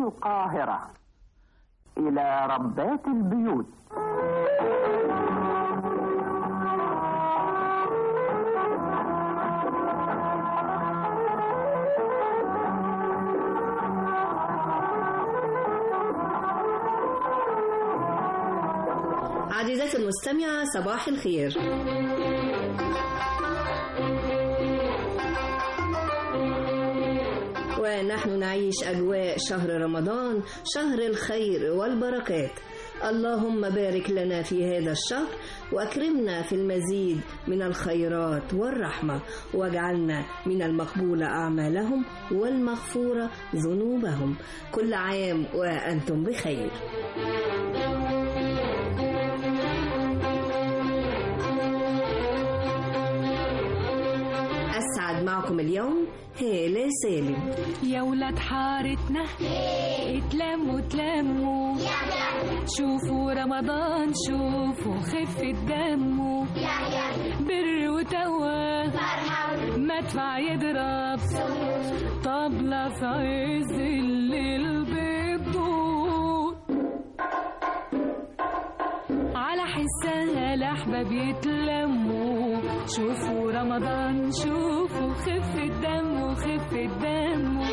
القاهرة إلى ربات البيوت عزيزتي المستمعة صباح الخير ونحن نعيش أجواء شهر رمضان شهر الخير والبركات اللهم بارك لنا في هذا الشهر وأكرمنا في المزيد من الخيرات والرحمة واجعلنا من المقبولة أعمالهم والمغفورة ذنوبهم كل عام وأنتم بخير أسعد معكم اليوم هالة سالم يا ولاد حارتنا اتلموا اتلموا شوفوا رمضان شوفوا خفة دمه بر وتوى مدفع يضرب طبلة في عز الليل بتدور على حسها الأحباب يتلموا شوفوا رمضان شوفوا خفة دمه خفة دمه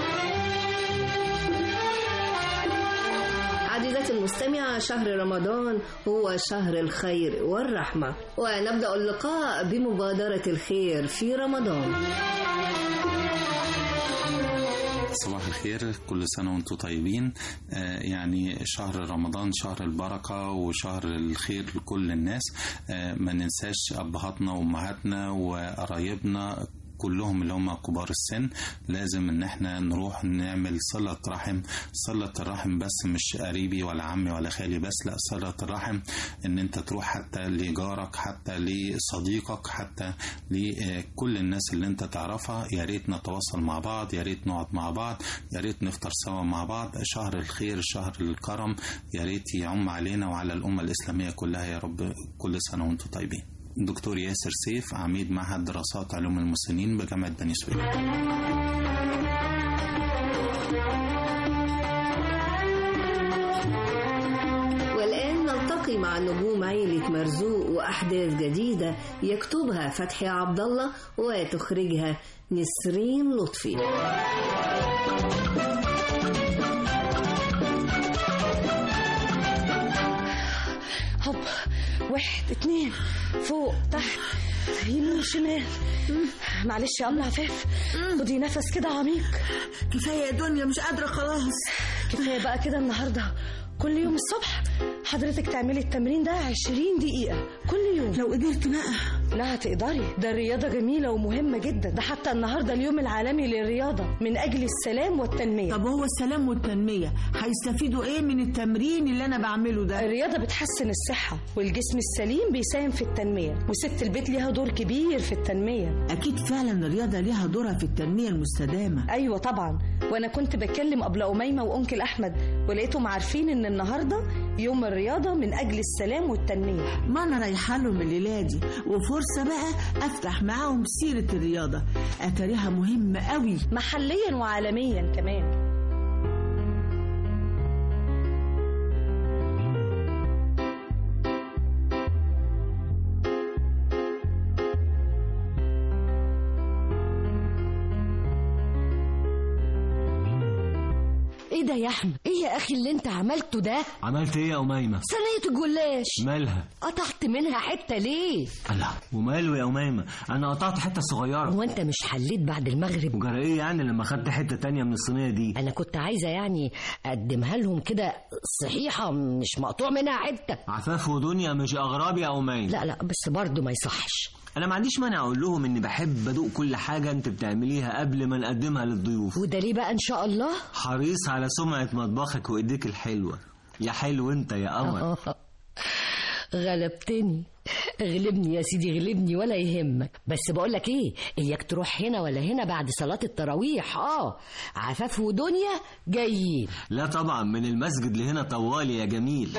عزيزتي المستمعة شهر رمضان هو شهر الخير والرحمة ونبدأ اللقاء بمبادرة الخير في رمضان صباح الخير كل سنة وانتم طيبين آه يعني شهر رمضان شهر البركة وشهر الخير لكل الناس آه ما ننساش أبهاتنا وأمهاتنا وقرايبنا كلهم اللي هم كبار السن لازم ان احنا نروح نعمل صلة رحم صلة الرحم بس مش قريبي ولا عمي ولا خالي بس لا صلة الرحم ان انت تروح حتى لجارك حتى لصديقك حتى لكل الناس اللي انت تعرفها يا ريت نتواصل مع بعض يا ريت نقعد مع بعض يا ريت نفطر سوا مع بعض شهر الخير شهر الكرم يا ريت يعم علينا وعلى الأمة الإسلامية كلها يا رب كل سنة وانتم طيبين دكتور ياسر سيف عميد معهد دراسات علوم المسنين بجامعة بني سويف والآن نلتقي مع نجوم عيلة مرزوق وأحداث جديدة يكتبها فتحي عبد الله وتخرجها نسرين لطفي هوب واحد اتنين فوق تحت يمين شمال معلش يا أم عفاف خدي نفس كده عميق كفايه يا دنيا مش قادره خلاص كفايه بقى كده النهارده كل يوم الصبح حضرتك تعملي التمرين ده 20 دقيقة كل يوم لو قدرت بقى لا هتقدري ده الرياضة جميلة ومهمة جدا ده حتى النهاردة اليوم العالمي للرياضة من أجل السلام والتنمية طب هو السلام والتنميه هيستفيدوا ايه من التمرين اللي انا بعمله ده الرياضة بتحسن الصحة والجسم السليم بيساهم في التنمية وست البيت ليها دور كبير في التنمية اكيد فعلا الرياضه ليها دورها في التنميه المستدامه أيوة طبعا وأنا كنت بكلم أبلة أميمة وأنكل أحمد ولقيتهم عارفين إن النهاردة يوم الرياضة من أجل السلام والتنمية ما انا رايحه لهم الليله دي وفرصه بقى افتح معاهم سيره الرياضه اتاريها مهمه قوي محليا وعالميا كمان ايه ده يا احمد ايه يا اخي اللي انت عملته ده عملت ايه يا أميمة؟ صينيه الجلاش مالها؟ قطعت منها حته ليه الله وماله يا أميمة؟ أنا قطعت حتة صغيرة هو انت مش حليت بعد المغرب وجرى إيه يعني لما خدت حتة تانية من الصينية دي؟ انا كنت عايزه يعني اقدمها لهم كده صحيحه مش مقطوع منها حته عفاف ودنيا مش أغراب يا أميمة لا لا بس برضه ما يصحش أنا ما عنديش مانع أقول لهم إني بحب أدوق كل حاجة أنت بتعمليها قبل ما نقدمها للضيوف وده ليه بقى ان شاء الله حريص على سمعة مطبخك وإيديك الحلوة يا حلو أنت يا قمر غلبتني غلبني يا سيدي غلبني ولا يهمك بس بقول لك ايه اياك تروح هنا ولا هنا بعد صلاه التراويح اه عفاف ودنيا جايين لا طبعا من المسجد لهنا طوالي يا جميل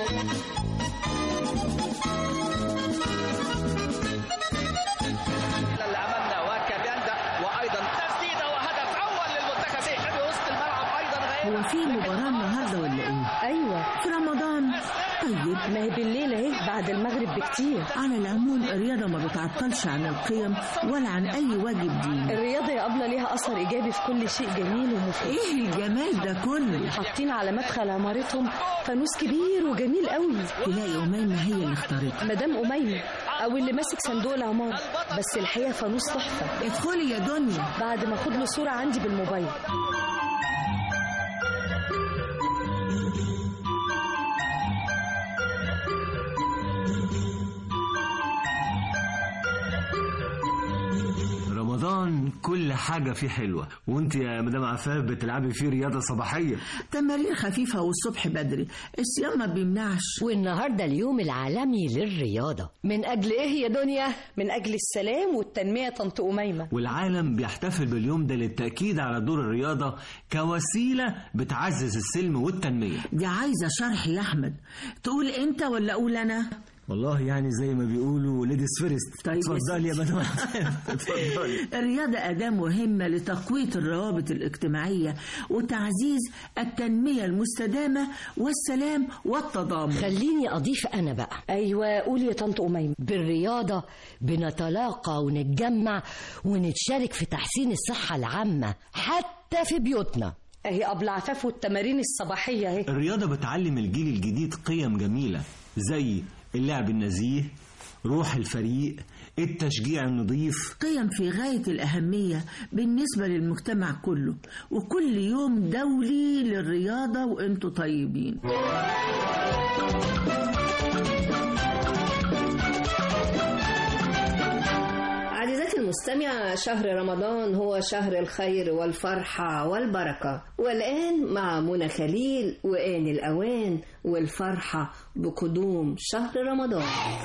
اللي عملنا وكابياندا وايضا تسديده وهدف اول للمنتخب في وسط الملعب ايضا هو هو في مباراة النهاردة ولا ايه؟ ايوه في رمضان طيب ما هي بالليل اهي بعد المغرب بكتير على العموم الرياضة ما بتعطلش عن القيم ولا عن أي واجب ديني الرياضة يا أبلة ليها أثر إيجابي في كل شيء جميل ومفيد إيه الجمال ده كله حاطين على مدخل عمارتهم فانوس كبير وجميل قوي تلاقي أميمة هي اللي اختارته مدام أميمة أو اللي ماسك صندوق العمارة بس الحقيقة فانوس تحفة ادخلي يا دنيا بعد ما أخد له صورة عندي بالموبايل رمضان كل حاجة فيه حلوة وانت يا مدام عفاف بتلعبي فيه رياضة صباحية تمارين خفيفة والصبح بدري الصيام ما بيمنعش والنهارده اليوم العالمي للرياضة من أجل إيه يا دنيا؟ من أجل السلام والتنمية طنط أميمة والعالم بيحتفل باليوم ده للتأكيد على دور الرياضة كوسيلة بتعزز السلم والتنمية دي عايزة شرح يا أحمد تقول أنت ولا أقول أنا والله يعني زي ما بيقولوا ليديز فيرست طيب يا اتفضلي يا مدام عفاف اتفضلي الرياضة أداة مهمة لتقوية الروابط الاجتماعية وتعزيز التنمية المستدامة والسلام والتضامن خليني أضيف أنا بقى أيوة قولي يا طنط أميمة بالرياضة بنتلاقى ونتجمع ونتشارك في تحسين الصحة العامة حتى في بيوتنا أهي أبلة عفاف والتمارين الصباحية أهي الرياضة بتعلم الجيل الجديد قيم جميلة زي اللعب النزيه روح الفريق التشجيع النظيف قيم في غاية الأهمية بالنسبة للمجتمع كله وكل يوم دولي للرياضة وانتوا طيبين عزيزتي المستمعة شهر رمضان هو شهر الخير والفرحة والبركة والآن مع منى خليل وآن الأوان والفرحة بقدوم شهر رمضان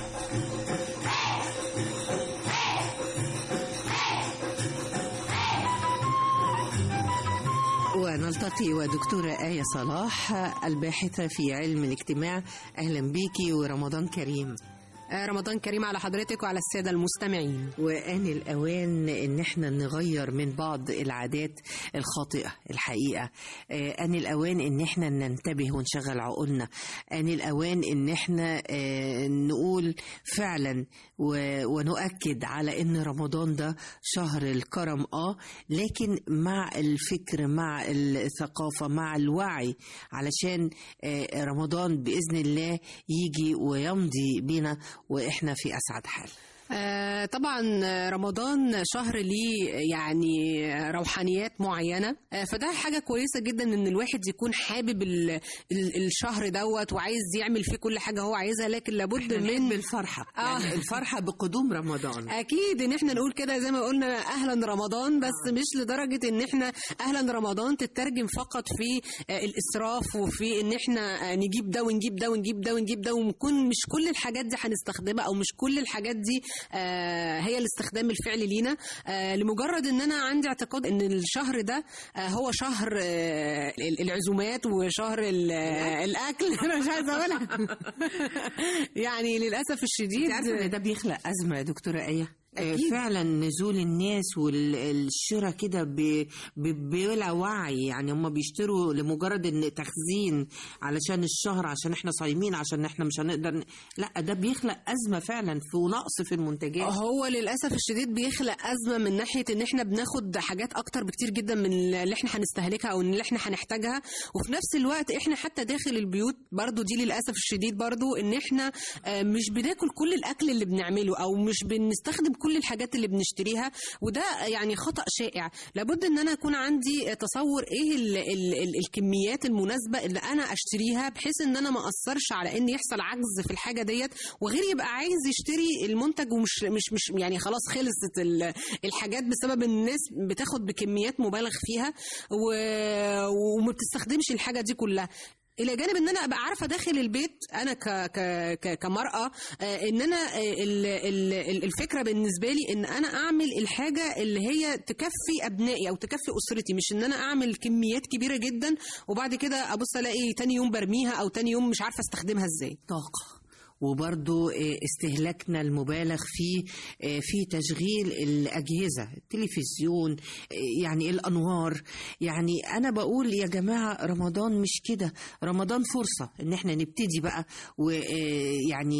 ونلتقي ودكتورة آية صلاح الباحثة في علم الاجتماع أهلا بيكي ورمضان كريم آه، رمضان كريم على حضرتك وعلى السادة المستمعين وآن الأوان إن احنا نغير من بعض العادات الخاطئة الحقيقة آه، آن الأوان إن احنا ننتبه ونشغل عقولنا آن الأوان إن احنا آه، نقول فعلا و- ونؤكد على إن رمضان ده شهر الكرم آه لكن مع الفكر مع الثقافة مع الوعي علشان آه، رمضان بإذن الله يجي ويمضي بينا وإحنا في أسعد حال آه، طبعا آه، رمضان شهر ليه يعني آه، روحانيات معينة آه، فده حاجة كويسة جدا ان الواحد يكون حابب ال- ال- الشهر دوت وعايز يعمل فيه كل حاجة هو عايزها لكن لابد من الفرحة آه. يعني الفرحة بقدوم رمضان اكيد ان احنا نقول كده زي ما قلنا اهلا رمضان بس مش لدرجه ان احنا اهلا رمضان تترجم فقط في آه، الاسراف وفي ان احنا آه، نجيب ده ونجيب ده ونجيب ده ونجيب ده ونكون مش كل الحاجات دي هنستخدمها او مش كل الحاجات دي آه، هي الاستخدام الفعلي لينا آه، لمجرد ان انا عندي اعتقاد ان الشهر ده آه، هو شهر آه، العزومات وشهر ال- آه، الاكل انا مش عايزه اقولها يعني للاسف الشديد انت عارفه ان ده بيخلق ازمه يا دكتوره ايه آه، أكيد. فعلا نزول الناس والشراء كده ب- ب- بلا وعي يعني هم بيشتروا لمجرد ان تخزين علشان الشهر عشان احنا صايمين عشان احنا مش هنقدر ن- لا ده بيخلق ازمه فعلا في ونقص في المنتجات هو للاسف الشديد بيخلق ازمه من ناحيه ان احنا بناخد حاجات اكتر بكتير جدا من اللي احنا هنستهلكها او اللي احنا هنحتاجها وفي نفس الوقت احنا حتى داخل البيوت برضو دي للاسف الشديد برضو ان احنا آه، مش بناكل كل الاكل اللي بنعمله او مش بنستخدم كل الحاجات اللي بنشتريها وده يعني خطا شائع لابد ان انا يكون عندي تصور ايه ال ال ال الكميات المناسبه اللي انا اشتريها بحيث ان انا ما اثرش على ان يحصل عجز في الحاجه ديت وغير يبقى عايز يشتري المنتج ومش مش مش يعني خلاص خلصت ال- الحاجات بسبب ان الناس بتاخد بكميات مبالغ فيها و- وما بتستخدمش الحاجه دي كلها الى جانب ان انا ابقى عارفه داخل البيت انا ك ك ك كمراه آه، ان انا آه، ال- ال- ال- الفكره بالنسبه لي ان انا اعمل الحاجه اللي هي تكفي ابنائي او تكفي اسرتي مش ان انا اعمل كميات كبيره جدا وبعد كده ابص الاقي تاني يوم برميها او تاني يوم مش عارفه استخدمها ازاي طاقه وبرضو آه، استهلاكنا المبالغ فيه آه، في تشغيل الأجهزة التلفزيون آه، يعني الأنوار يعني أنا بقول يا جماعة رمضان مش كده رمضان فرصة إن احنا نبتدي بقى ويعني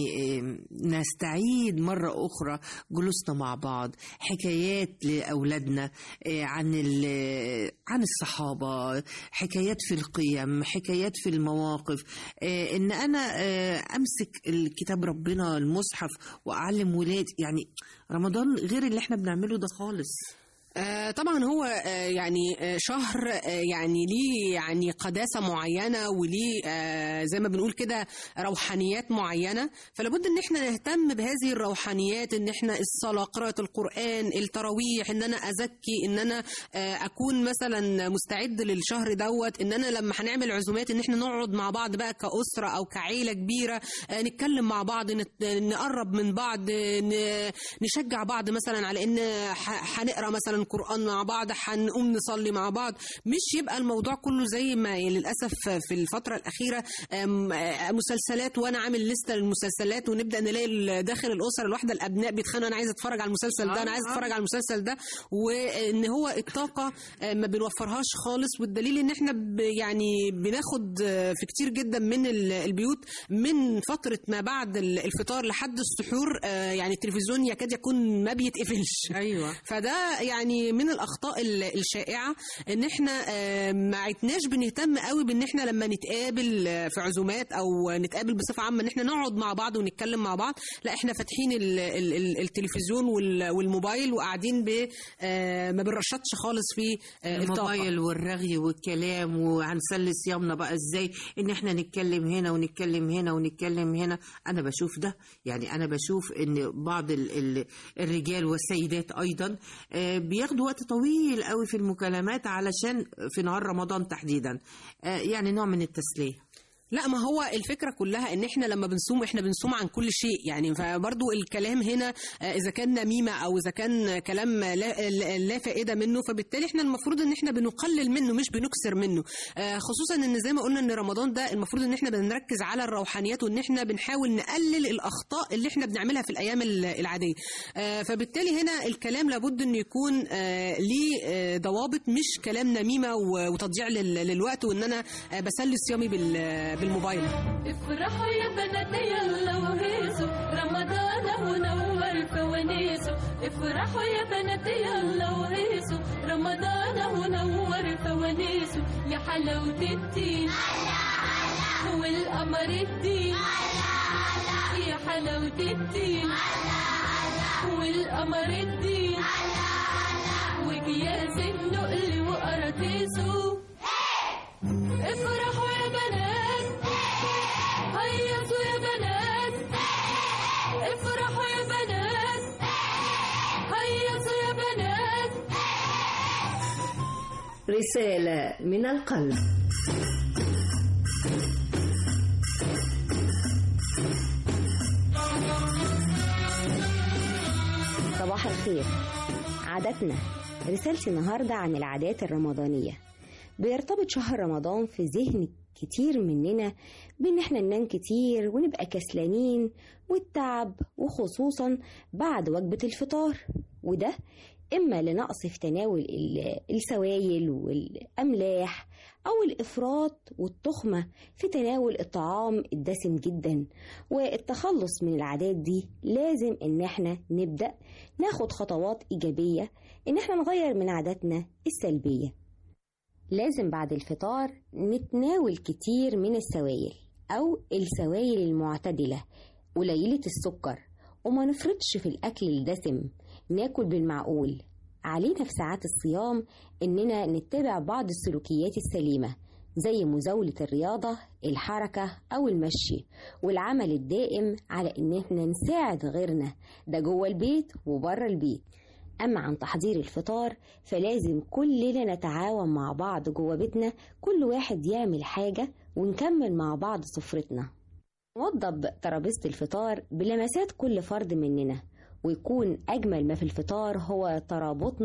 نستعيد مرة أخرى جلوسنا مع بعض حكايات لأولادنا آه، عن ال- عن الصحابة حكايات في القيم حكايات في المواقف آه، إن أنا آه، أمسك الكتاب ربنا المصحف وأعلم ولادي يعني رمضان غير اللي احنا بنعمله ده خالص آه، طبعا هو آه، يعني آه، شهر آه، يعني ليه يعني قداسة معينة وليه آه، زي ما بنقول كده روحانيات معينة فلابد ان احنا نهتم بهذه الروحانيات ان احنا الصلاة قراءة القرآن التراويح ان انا ازكي ان انا آه، اكون مثلا مستعد للشهر دوت ان انا لما هنعمل عزومات ان احنا نقعد مع بعض بقى كأسرة او كعيلة كبيرة آه، نتكلم مع بعض نت- نقرب من بعض ن- نشجع بعض مثلا على ان ح- هنقرا مثلا قران مع بعض هنقوم نصلي مع بعض مش يبقى الموضوع كله زي ما للاسف في الفتره الاخيره أم، آه، مسلسلات وانا عامل لسته للمسلسلات ونبدا نلاقي ال- داخل الاسر الواحده الابناء بيتخانقوا انا عايز اتفرج على المسلسل ده انا عايز اتفرج على المسلسل ده وان هو الطاقه آه، ما بنوفرهاش خالص والدليل ان احنا ب- يعني بناخد آه، في كتير جدا من ال- البيوت من فتره ما بعد ال- الفطار لحد السحور آه، يعني التلفزيون يكاد يكون ما بيتقفلش ايوه فده يعني من الاخطاء ال- الشائعه ان احنا آه، ما عدناش بنهتم قوي بان احنا لما نتقابل آه، في عزومات او نتقابل بصفه عامه ان احنا نقعد مع بعض ونتكلم مع بعض لا احنا فاتحين ال- ال- ال- التلفزيون وال- والموبايل وقاعدين ب آه، ما بنرشطش خالص في آه، الطاقه الموبايل والرغي والكلام وهنسلي صيامنا بقى ازاي ان احنا نتكلم هنا ونتكلم هنا ونتكلم هنا انا بشوف ده يعني انا بشوف ان بعض ال ال الرجال والسيدات ايضا آه، بياخدوا وقت طويل قوي في المكالمات علشان في نهار رمضان تحديدا آه، يعني نوع من التسليه لا ما هو الفكره كلها ان احنا لما بنصوم احنا بنصوم عن كل شيء يعني فبرضو الكلام هنا آه، اذا كان نميمه او اذا كان كلام لا, لا- لا فائده منه فبالتالي احنا المفروض ان احنا بنقلل منه مش بنكسر منه آه، خصوصا ان زي ما قلنا ان رمضان ده المفروض ان احنا بنركز على الروحانيات وان احنا بنحاول نقلل الاخطاء اللي احنا بنعملها في الايام ال- العاديه آه، فبالتالي هنا الكلام لابد انه يكون آه، ليه آه، ضوابط مش كلام نميمه و- وتضييع لل- للوقت وان انا آه، بسلي صيامي بال- بالموبايل افرحوا يا بنات يلا وهيصوا رمضان هو نور فوانيسه افرحوا يا بنات يلا وهيصوا رمضان هو نور فوانيسه يا حلاوة الدين والقمر الدين يا حلاوة الدين والقمر الدين وجياز النقل وقراطيسه افرحوا يا بنات هيصوا يا بنات افرحوا يا بنات هيصوا يا بنات رسالة من القلب صباح الخير عاداتنا رسالتي النهاردة عن العادات الرمضانية بيرتبط شهر رمضان في ذهن كتير مننا بإن احنا ننام كتير ونبقى كسلانين والتعب وخصوصا بعد وجبة الفطار وده إما لنقص في تناول ال- السوائل والأملاح أو الإفراط والتخمة في تناول الطعام الدسم جدا والتخلص من العادات دي لازم إن احنا نبدأ ناخد خطوات إيجابية إن احنا نغير من عاداتنا السلبية لازم بعد الفطار نتناول كتير من السوائل أو السوائل المعتدلة قليلة السكر وما نفرطش في الأكل الدسم ناكل بالمعقول علينا في ساعات الصيام إننا نتبع بعض السلوكيات السليمة زي مزاولة الرياضة الحركة أو المشي والعمل الدائم على إن احنا نساعد غيرنا ده جوه البيت وبره البيت أما عن تحضير الفطار فلازم كلنا نتعاون مع بعض جوه بيتنا كل واحد يعمل حاجة ونكمل مع بعض سفرتنا نوضب ترابيزة الفطار بلمسات كل فرد مننا ويكون أجمل ما في الفطار هو ترابطنا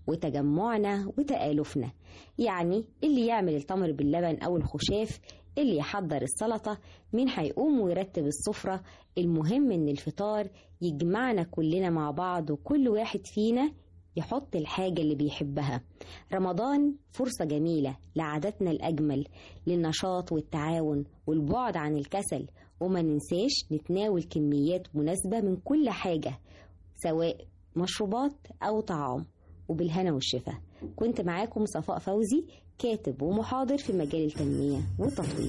وتجمعنا وتآلفنا يعني اللي يعمل التمر باللبن أو الخشاف اللي يحضر السلطة مين هيقوم ويرتب السفرة المهم إن الفطار يجمعنا كلنا مع بعض وكل واحد فينا يحط الحاجة اللي بيحبها رمضان فرصة جميلة لعاداتنا الأجمل للنشاط والتعاون والبعد عن الكسل وما ننساش نتناول كميات مناسبة من كل حاجة سواء مشروبات أو طعام وبالهنا والشفا كنت معاكم صفاء فوزي كاتب ومحاضر في مجال التنمية والتطوير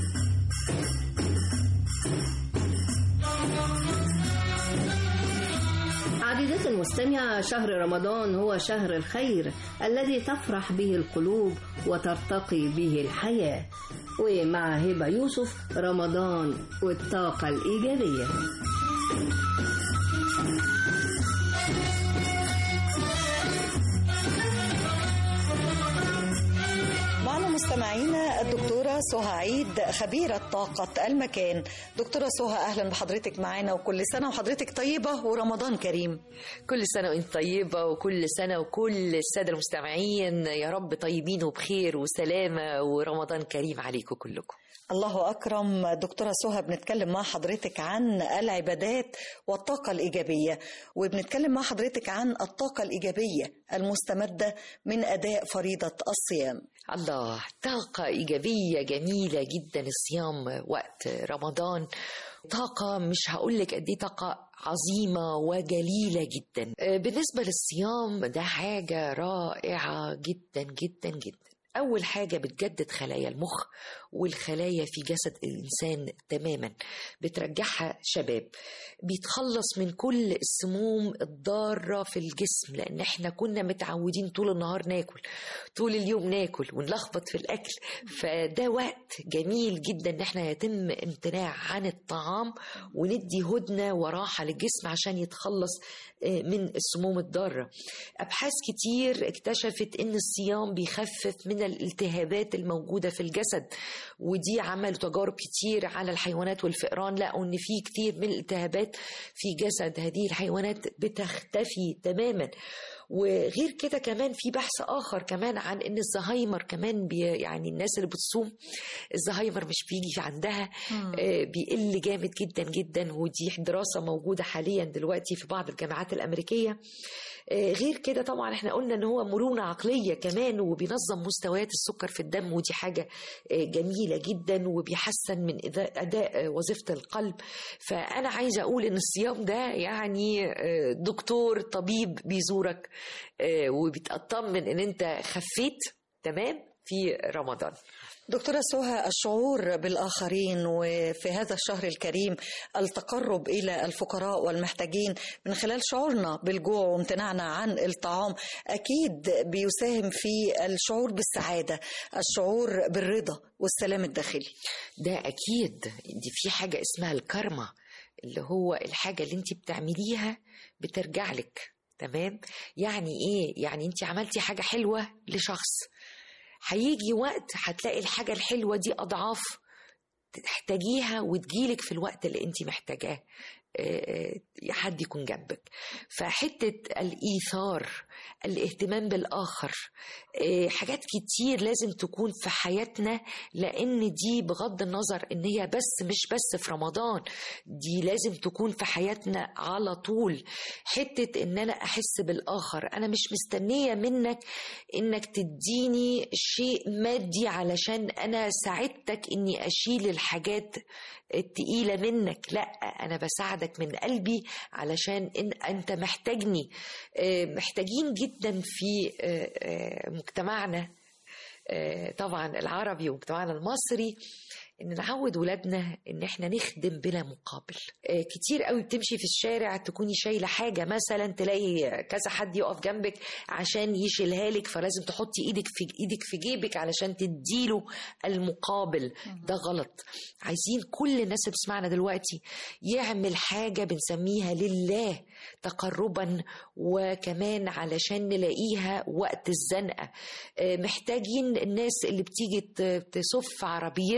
عزيزتي المستمعة شهر رمضان هو شهر الخير الذي تفرح به القلوب وترتقي به الحياة ومع هبة يوسف رمضان والطاقة الإيجابية معنا مستمعينا الدكتورة سهى عيد خبيرة طاقة المكان دكتورة سهى أهلا بحضرتك معانا وكل سنة وحضرتك طيبة ورمضان كريم كل سنة وانت طيبة وكل سنة وكل السادة المستمعين يا رب طيبين وبخير وسلامة ورمضان كريم عليكم كلكم الله أكرم دكتورة سهى بنتكلم مع حضرتك عن العبادات والطاقة الإيجابية وبنتكلم مع حضرتك عن الطاقة الإيجابية المستمدة من أداء فريضة الصيام الله طاقة إيجابية جميلة جدا الصيام وقت رمضان طاقة مش هقولك قد ايه طاقة عظيمة وجليلة جدا بالنسبة للصيام ده حاجة رائعة جدا جدا جدا أول حاجة بتجدد خلايا المخ والخلايا في جسد الإنسان تماما بترجعها شباب بيتخلص من كل السموم الضارة في الجسم لأن احنا كنا متعودين طول النهار ناكل طول اليوم ناكل ونلخبط في الأكل فده وقت جميل جدا ان احنا يتم امتناع عن الطعام وندي هدنة وراحة للجسم عشان يتخلص من السموم الضارة أبحاث كتير اكتشفت ان الصيام بيخفف من الالتهابات الموجودة في الجسد ودي عملوا تجارب كتير على الحيوانات والفئران لقوا ان في كتير من الالتهابات في جسد هذه الحيوانات بتختفي تماما وغير كده كمان في بحث اخر كمان عن ان الزهايمر كمان بي يعني الناس اللي بتصوم الزهايمر مش بيجي عندها آه بيقل جامد جدا جدا ودي دراسه موجوده حاليا دلوقتي في بعض الجامعات الامريكيه آه غير كده طبعا احنا قلنا ان هو مرونه عقليه كمان وبينظم مستويات السكر في الدم ودي حاجه آه جميله جدا وبيحسن من اداء وظيفه القلب فانا عايزه اقول ان الصيام ده يعني دكتور طبيب بيزورك وبتطمن ان انت خفيت تمام في رمضان دكتورة سهى الشعور بالآخرين وفي هذا الشهر الكريم التقرب إلى الفقراء والمحتاجين من خلال شعورنا بالجوع وامتناعنا عن الطعام أكيد بيساهم في الشعور بالسعادة الشعور بالرضا والسلام الداخلي ده أكيد دي في حاجة اسمها الكرمة اللي هو الحاجة اللي انت بتعمليها بترجع لك تمام يعني ايه يعني انت عملتي حاجة حلوة لشخص هيجي وقت هتلاقي الحاجة الحلوة دي أضعاف تحتاجيها وتجيلك في الوقت اللي انت محتاجاه حد يكون جنبك فحتة الإيثار الاهتمام بالآخر حاجات كتير لازم تكون في حياتنا لأن دي بغض النظر إن هي بس مش بس في رمضان دي لازم تكون في حياتنا على طول حتة إن أنا أحس بالآخر أنا مش مستنية منك إنك تديني شيء مادي علشان أنا ساعدتك إني أشيل الحاجات التقيلة منك لا أنا بساعدك من قلبي علشان إن أنت محتاجني محتاجين جدا في مجتمعنا طبعا العربي ومجتمعنا المصري ان نعود ولادنا ان احنا نخدم بلا مقابل كتير قوي بتمشي في الشارع تكوني شايله حاجه مثلا تلاقي كذا حد يقف جنبك عشان يشيلها لك فلازم تحطي ايدك في ايدك في جيبك علشان تديله المقابل ده غلط عايزين كل الناس اللي بتسمعنا دلوقتي يعمل حاجه بنسميها لله تقربا وكمان علشان نلاقيها وقت الزنقه محتاجين الناس اللي بتيجي تصف عربيتها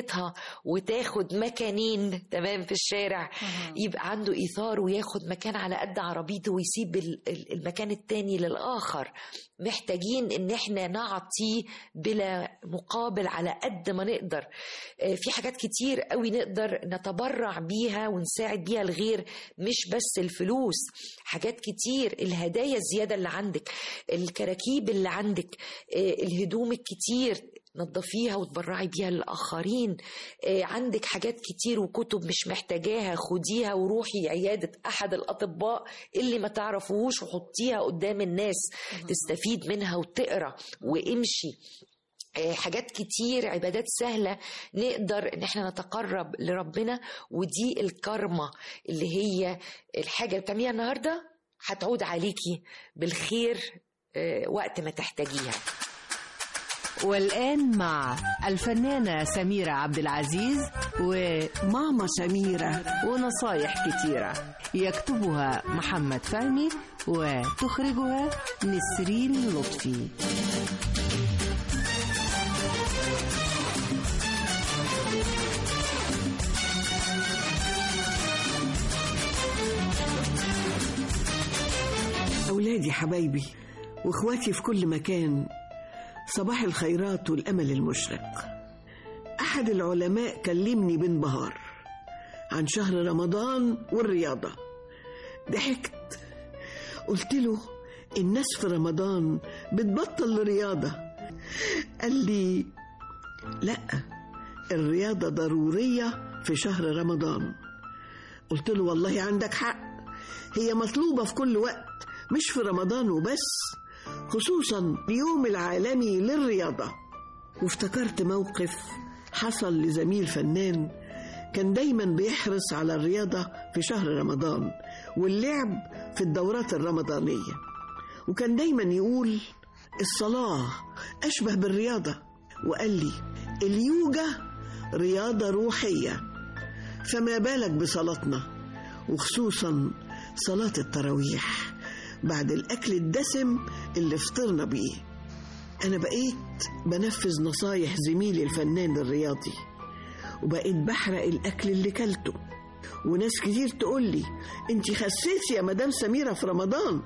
وتاخد مكانين تمام في الشارع يبقى عنده ايثار وياخد مكان على قد عربيته ويسيب ال- ال- المكان التاني للاخر محتاجين ان احنا نعطي بلا مقابل على قد ما نقدر آه، في حاجات كتير قوي نقدر نتبرع بيها ونساعد بيها الغير مش بس الفلوس حاجات كتير الهدايا الزيادة اللي عندك الكراكيب اللي عندك آه، الهدوم الكتير نظفيها وتبرعي بيها للآخرين آه، عندك حاجات كتير وكتب مش محتاجاها خديها وروحي عيادة أحد الأطباء اللي ما تعرفوهوش وحطيها قدام الناس تستفيد منها وتقرأ وامشي آه، حاجات كتير عبادات سهلة نقدر ان احنا نتقرب لربنا ودي الكرمة اللي هي الحاجة اللي بتعمليها النهاردة هتعود عليكي بالخير آه، وقت ما تحتاجيها والآن مع الفنانة سميرة عبد العزيز وماما سميرة ونصايح كتيرة يكتبها محمد فهمي وتخرجها نسرين لطفي أولادي حبايبي وإخواتي في كل مكان صباح الخيرات والأمل المشرق أحد العلماء كلمني بانبهار عن شهر رمضان والرياضة ضحكت قلت له الناس في رمضان بتبطل الرياضة قال لي لا الرياضة ضرورية في شهر رمضان قلت له والله عندك حق هي مطلوبة في كل وقت مش في رمضان وبس خصوصا اليوم العالمي للرياضة وافتكرت موقف حصل لزميل فنان كان دايما بيحرص على الرياضة في شهر رمضان واللعب في الدورات الرمضانية وكان دايما يقول الصلاة أشبه بالرياضة وقال لي اليوجا رياضة روحية فما بالك بصلاتنا وخصوصا صلاة التراويح بعد الأكل الدسم اللي فطرنا بيه أنا بقيت بنفذ نصايح زميلي الفنان الرياضي وبقيت بحرق الأكل اللي كلته وناس كتير تقول لي انت خسيتي يا مدام سميرة في رمضان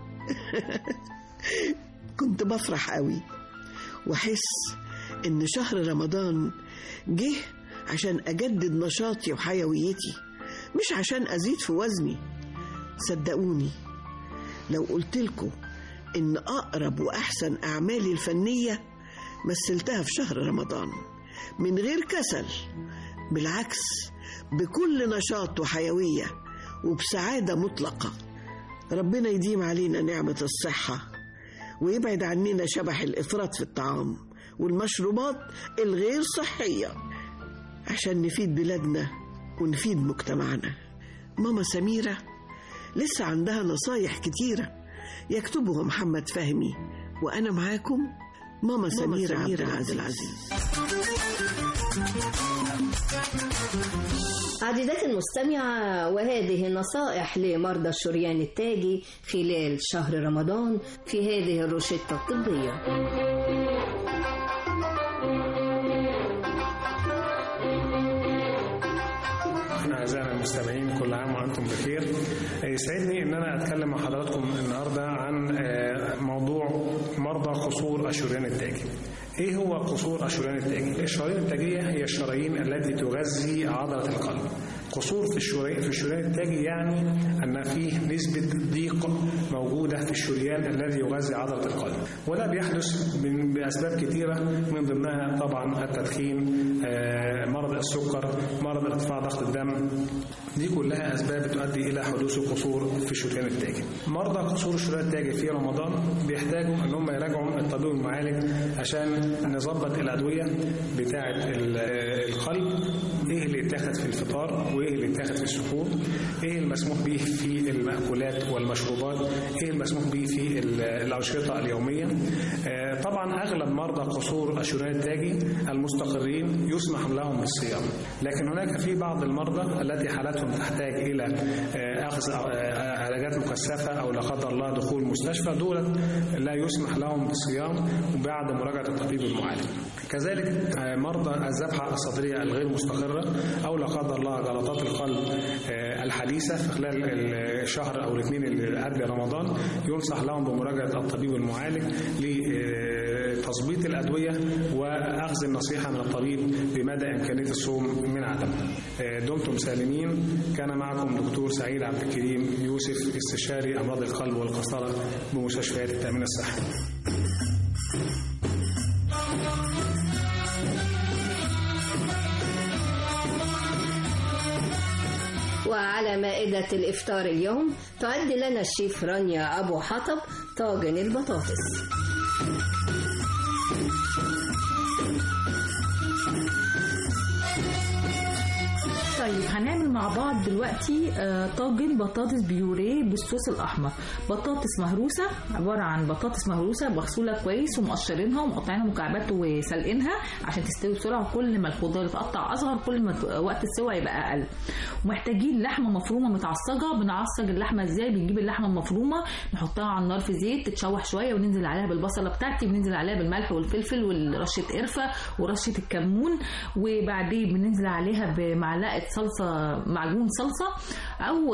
كنت بفرح قوي واحس ان شهر رمضان جه عشان اجدد نشاطي وحيويتي مش عشان ازيد في وزني صدقوني لو قلت لكم ان اقرب واحسن اعمالي الفنيه مثلتها في شهر رمضان من غير كسل بالعكس بكل نشاط وحيويه وبسعاده مطلقه ربنا يديم علينا نعمه الصحه ويبعد عننا شبح الافراط في الطعام والمشروبات الغير صحيه عشان نفيد بلادنا ونفيد مجتمعنا ماما سميره لسه عندها نصايح كتيرة يكتبها محمد فهمي وأنا معاكم ماما سميرة, عبد العزيز عزيزاتي المستمعة وهذه نصائح لمرضى الشريان التاجي خلال شهر رمضان في هذه الروشتة الطبية احنا اعزائنا المستمعين كل عام وانتم بخير يسعدني ان انا اتكلم مع حضراتكم النهارده عن آه، موضوع مرضى قصور الشريان التاجي ايه هو قصور الشريان التاجي الشرايين التاجيه هي الشرايين التي تغذي عضله القلب قصور في الشريان في الشريان التاجي يعني ان فيه نسبه ضيق موجوده في الشريان الذي يغذي عضله القلب وده بيحدث من باسباب كثيره من ضمنها طبعا التدخين آه، مرض السكر مرض ارتفاع ضغط الدم دي كلها اسباب بتؤدي الى حدوث قصور في الشريان التاجي مرضى قصور الشريان التاجي في رمضان بيحتاجوا ان هم يراجعوا الطبيب المعالج عشان نظبط الادويه بتاعه ال- القلب ايه اللي يتاخد في الفطار وايه اللي يتاخد في السحور ايه المسموح به في المأكولات والمشروبات ايه المسموح به في ال- الأنشطة اليومية آه، طبعا أغلب مرضى قصور الشريان التاجي المستقرين يسمح لهم بالصيام لكن هناك في بعض المرضى التي حالتهم تحتاج إلى آه، أخذ آه، علاجات مكثفة أو لا قدر الله دخول مستشفى دول لا يسمح لهم بالصيام بعد مراجعة الطبيب المعالج كذلك آه، مرضى الذبحة الصدرية الغير مستقرة أو لا قدر الله جلطات القلب آه، الحديثة في خلال الشهر أو الاثنين اللي قبل رمضان ينصح لهم بمراجعة الطبيب المعالج لتظبيط الأدوية وأخذ النصيحة من الطبيب بمدى إمكانية الصوم من عدمها آه، دمتم سالمين كان معكم دكتور سعيد عبد الكريم يوسف استشاري أمراض القلب والقسطرة بمستشفيات التأمين الصحي وعلى مائدة الإفطار اليوم تعد لنا الشيف رانيا أبو حطب طاجن البطاطس طيب هنعمل مع بعض دلوقتي آه، طاجن بطاطس بيوريه بالصوص الاحمر بطاطس مهروسه عباره عن بطاطس مهروسه مغسوله كويس ومقشرينها ومقطعينها مكعبات وسلقينها عشان تستوي بسرعه كل ما الخضار يتقطع اصغر كل ما ت- وقت السوا يبقى اقل ومحتاجين لحمه مفرومه متعصجه بنعصج اللحمه ازاي بنجيب اللحمه المفرومه نحطها على النار في زيت تتشوح شويه وننزل عليها بالبصله بتاعتي وننزل عليها بالملح والفلفل ورشه قرفه ورشه الكمون وبعدين بننزل عليها بمعلقه صلصه معجون صلصه او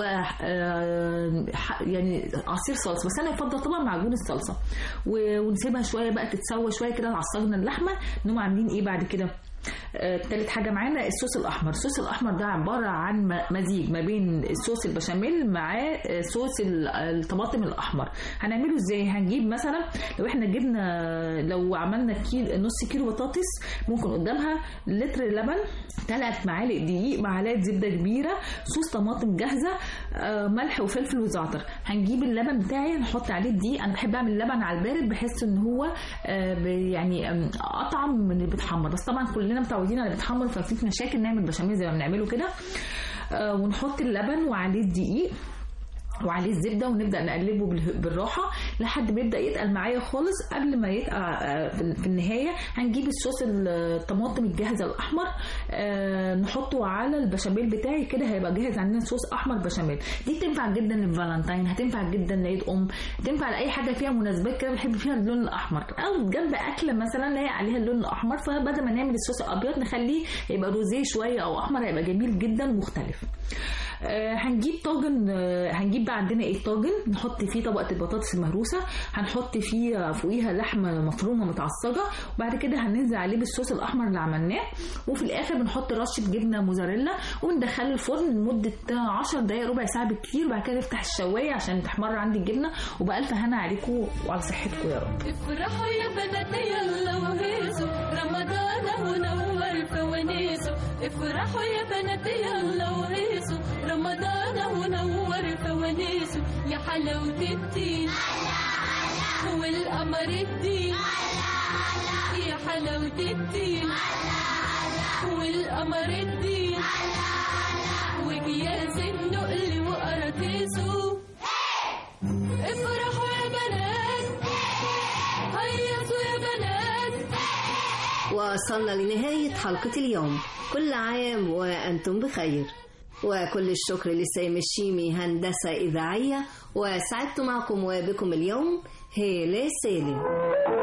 آه، ح- يعني عصير صلصه بس انا افضل طبعا معجون الصلصه و- ونسيبها شويه بقى تتسوى شويه كده عصجنا اللحمه نقوم عاملين ايه بعد كده آه، تالت حاجة معانا الصوص الأحمر الصوص الأحمر ده عبارة عن م- مزيج ما بين الصوص البشاميل مع آه، صوص ال- الطماطم الأحمر هنعمله ازاي هنجيب مثلا لو احنا جبنا لو عملنا كيلو نص كيلو بطاطس ممكن قدامها لتر لبن ثلاث معالق دقيق معلقة زبدة كبيرة صوص طماطم جاهزة آه، ملح وفلفل وزعتر هنجيب اللبن بتاعي نحط عليه الدقيق انا بحب اعمل اللبن على البارد بحس ان هو آه، ب- يعني آم، اطعم من اللي بيتحمر بس طبعا كلنا متعودين على اللي بيتحمر فمفيش مشاكل نعمل بشاميل زي ما بنعمله كده آه، ونحط اللبن وعليه الدقيق وعليه الزبده ونبدا نقلبه بال- بالراحه لحد ما يبدا يتقل معايا خالص قبل ما يتقع آه، في في النهايه هنجيب الصوص الطماطم الجاهزه الاحمر آه، نحطه على البشاميل بتاعي كده هيبقى جاهز عندنا صوص احمر بشاميل دي تنفع جدا للفالنتين هتنفع جدا لعيد ام تنفع لاي حاجه فيها مناسبات كده بنحب فيها اللون الاحمر او جنب اكله مثلا لاقي عليها اللون الاحمر فبدل ما نعمل الصوص الابيض نخليه يبقى روزيه شويه او احمر هيبقى جميل جدا مختلف آه، هنجيب طاجن آه، هنجيب بقى عندنا ايه طاجن نحط فيه طبقه البطاطس المهروسه هنحط فيه فوقيها لحمه مفرومه متعصجه وبعد كده هننزل عليه بالصوص الاحمر اللي عملناه وفي الاخر بنحط رشه جبنه موزاريلا وندخله الفرن لمده 10 دقائق ربع ساعه بالكتير وبعد كده نفتح الشوايه عشان تحمر عندي الجبنه وبالف هنا عليكم وعلى صحتكم يا رب افرحوا يا بنات يلا وهيصوا رمضان اهو نور فوانيسه افرحوا يا بنات يلا وهيصوا رمضان اهو نور فوانيسه يا حلاوة الدين والقمر الدين يا حلاوة الدين والقمر الدين وجياز النقل وقراطيسه افرحوا يا بنات هيصوا يا بنات وصلنا لنهاية حلقة اليوم كل عام وأنتم بخير وكل الشكر لسامي الشيمي هندسة إذاعية وسعدت معكم وبكم اليوم هيلة سالم